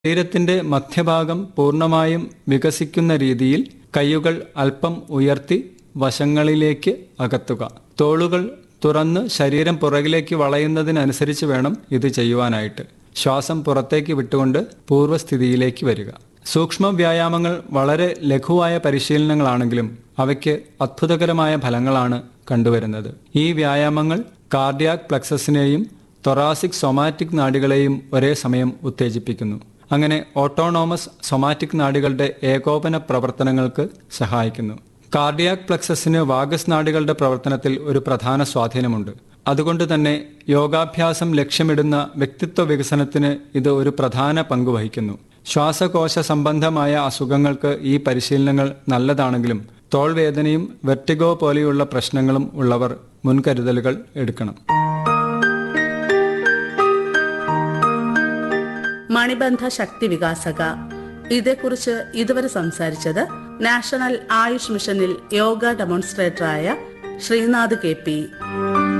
ശരീരത്തിന്റെ മധ്യഭാഗം പൂർണ്ണമായും വികസിക്കുന്ന രീതിയിൽ കൈയുകൾ അല്പം ഉയർത്തി വശങ്ങളിലേക്ക് അകത്തുക തോളുകൾ തുറന്ന് ശരീരം പുറകിലേക്ക് വളയുന്നതിനനുസരിച്ച് വേണം ഇത് ചെയ്യുവാനായിട്ട് ശ്വാസം പുറത്തേക്ക് വിട്ടുകൊണ്ട് പൂർവ്വസ്ഥിതിയിലേക്ക് വരിക സൂക്ഷ്മ വ്യായാമങ്ങൾ വളരെ ലഘുവായ പരിശീലനങ്ങളാണെങ്കിലും അവയ്ക്ക് അത്ഭുതകരമായ ഫലങ്ങളാണ് കണ്ടുവരുന്നത് ഈ വ്യായാമങ്ങൾ കാർഡിയാക് പ്ലക്സസിനെയും തൊറാസിക് സൊമാറ്റിക് നാഡികളെയും ഒരേ സമയം ഉത്തേജിപ്പിക്കുന്നു അങ്ങനെ ഓട്ടോണോമസ് സൊമാറ്റിക് നാഡികളുടെ ഏകോപന പ്രവർത്തനങ്ങൾക്ക് സഹായിക്കുന്നു കാർഡിയാക് പ്ലക്സസിന് വാഗസ് നാഡികളുടെ പ്രവർത്തനത്തിൽ ഒരു പ്രധാന സ്വാധീനമുണ്ട് അതുകൊണ്ട് തന്നെ യോഗാഭ്യാസം ലക്ഷ്യമിടുന്ന വ്യക്തിത്വ വികസനത്തിന് ഇത് ഒരു പ്രധാന പങ്ക് വഹിക്കുന്നു ശ്വാസകോശ സംബന്ധമായ അസുഖങ്ങൾക്ക് ഈ പരിശീലനങ്ങൾ നല്ലതാണെങ്കിലും തോൾവേദനയും വെർട്ടിഗോ പോലെയുള്ള പ്രശ്നങ്ങളും ഉള്ളവർ മുൻകരുതലുകൾ എടുക്കണം മണിബന്ധ ശക്തി വികാസക ഇതേക്കുറിച്ച് ഇതുവരെ സംസാരിച്ചത് നാഷണൽ ആയുഷ് മിഷനിൽ യോഗ ഡെമോൺസ്ട്രേറ്ററായ ശ്രീനാഥ് കെ പി